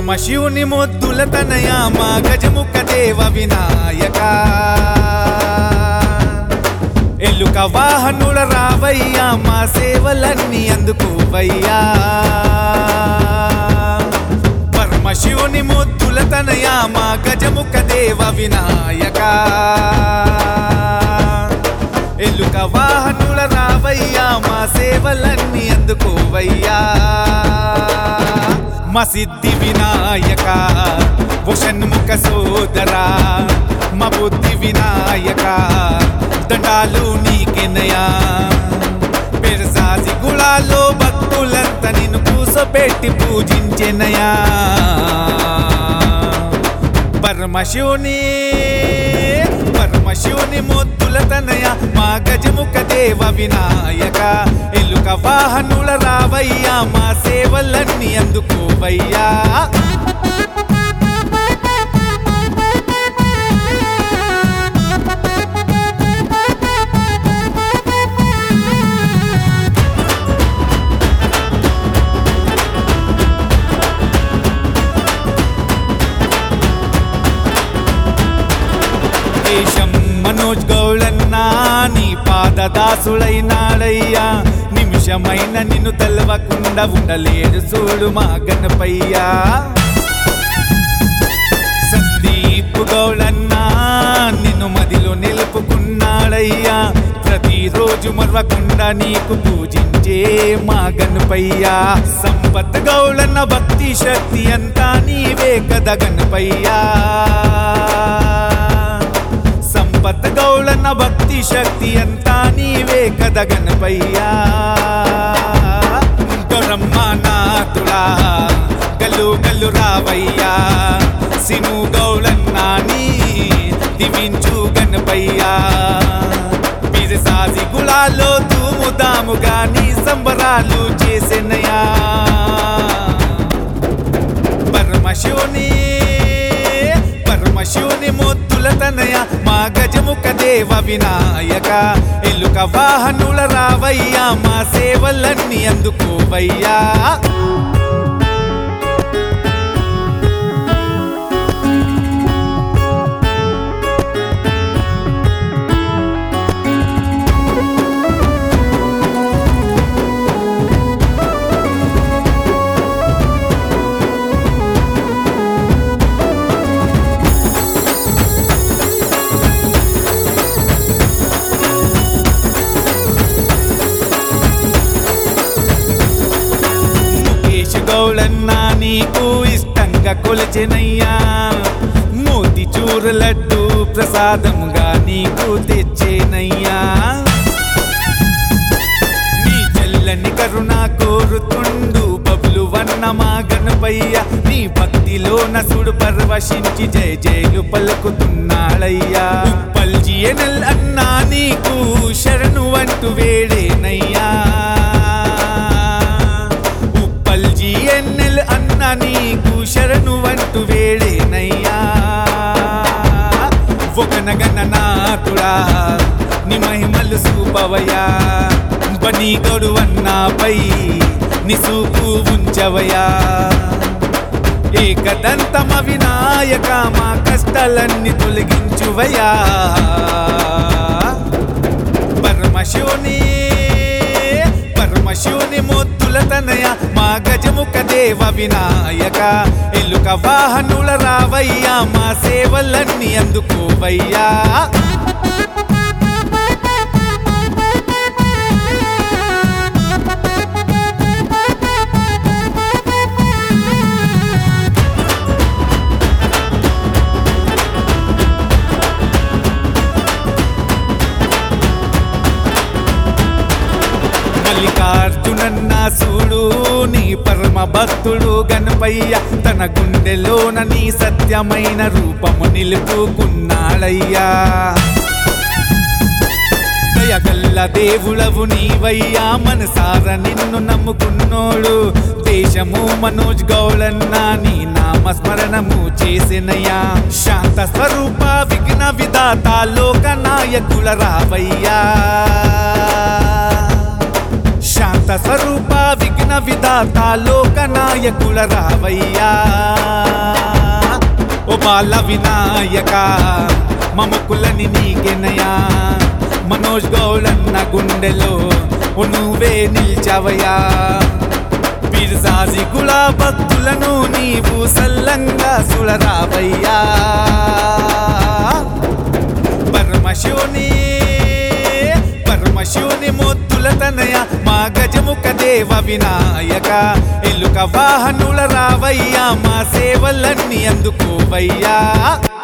పరమశివుని మొద్దుల తనయ మా గజముఖ దేవ వినాయక ఎల్లుక వాహనుల రావయ్యా మా సేవలన్నీ అందుకోవయ్యా పరమశివుని మొద్దుల తనయ మా గజముఖ దేవ వినాయక ఎల్లుక వాహనుల రావయ్యా మా సేవలన్నీ అందుకోవయ్యా మా సిద్ధి వినాయక ముఖ సోదరా మా బుద్ధి వినాయక దండాలు నీకెనయా పెరసాసి గుళాలో భక్తులంతా నిన్ను కూసోపెట్టి పూజించెనయా పరమశివుని పరమశివుని మొద్దుల తనయ మా గజముఖ దేవ వినాయక ఎల్లుక వాహనుల రావయ్యా మా సేవలన్నీ అందుకోవయ్యా దేశం మనోజ్ గౌళన్నా నీ పాదదాసుడైనాడయ్యా నిమిషమైన నిన్ను తెలవకుండా ఉండలేడు చూడు మా గణపయ్యా సందీప్ గౌళన్నా నిన్ను మదిలో నిలుపుకున్నాడయ్యా ప్రతిరోజు మరవకుండా నీకు పూజించే మా గణపయ్యా సంపత్ గౌళన్న భక్తి శక్తి అంతా నీవే కదా గణపయ్యా సంపత్ గౌళన్న భక్తి శక్తి అంతా నీవే కదా గణపయ్యా గౌరమ్మ నాతుడా గల్లు గల్లు రావయ్యా సిను గౌళన్నా నీ దివించు గణపయ్యా బిరసాసి గుళాల్లో తూముదాముగా నీ సంబరాలు చేసినయా పరమశివుని పరమశివుని మొత్తుల తనయ మా గజముఖ దేవ వినాయక ఎల్లుక వాహనుల రావయ్యా మా సేవలన్నీ అందుకోవయ్యా ముఖేష్ గౌళన్నా నీకు ఇష్టంగా కొలచెనయ్యా మోతి చూర లడ్డు ప్రసాదముగా నీకు తెచ్చేనయ్యా నీ చెల్లని కరుణ కోరుతుండు బబులు వన్న మా గణపయ్య నీ భక్తిలో నసుడు పరవశించి జయ జయలు పలుకుతున్నాడయ్యా పల్జి ఎనల్ అన్నా నీకు శరణు అంటూ వేడేనయ్యా ఉప్పల్జీ ఎన్నెల్ అన్న నీకు శరణు అంటూ వేడేనయ్యా ఒక నగననాథుడా ని మహిమలు సూపవయా బనీ గడు అన్నాపై ని సూపు ఉంచవయా ఏకదంతమ వినాయక మా కష్టాలన్నీ తొలగించువయా పరమశివుని పరమశివుని మొత్తుల తనయ మా గజముఖ దేవ వినాయక ఎల్లుక వాహనుల రావయ్యా మా సేవలన్నీ అందుకోవయ్యా మల్లికార్జునన్న సూడు నీ పరమ భక్తుడు గణపయ్య తన గుండెలోన నీ సత్యమైన రూపము నిలుపుకున్నాడయ్యా దయగల్ల దేవుడవు నీవయ్యా మనసార నిన్ను నమ్ముకున్నోడు దేశము మనోజ్ గౌళన్న నీ నామస్మరణము చేసినయ్యా శాంత స్వరూప విఘ్న విధాత లోక నాయకుల రావయ్యా శాంత స్వరూప విఘ్న విఘ్న విధాత లోక నాయకుల రావయ్యా ఓ బాల వినాయక మమకులని నీకెనయా మనోజ్ గౌడన్న గుండెలో ఓ నువ్వే నిల్చవయ్యా పిర్జాజి గులా భక్తులను నీవు సల్లంగా సుడరావయ్యా పరమశివుని పరమశివుని మొత్తుల తనయ మా గజముఖ దేవ వినాయక ఎల్లుక వాహనుల రావయ్యా మా సేవలన్నీ అందుకోవయ్యా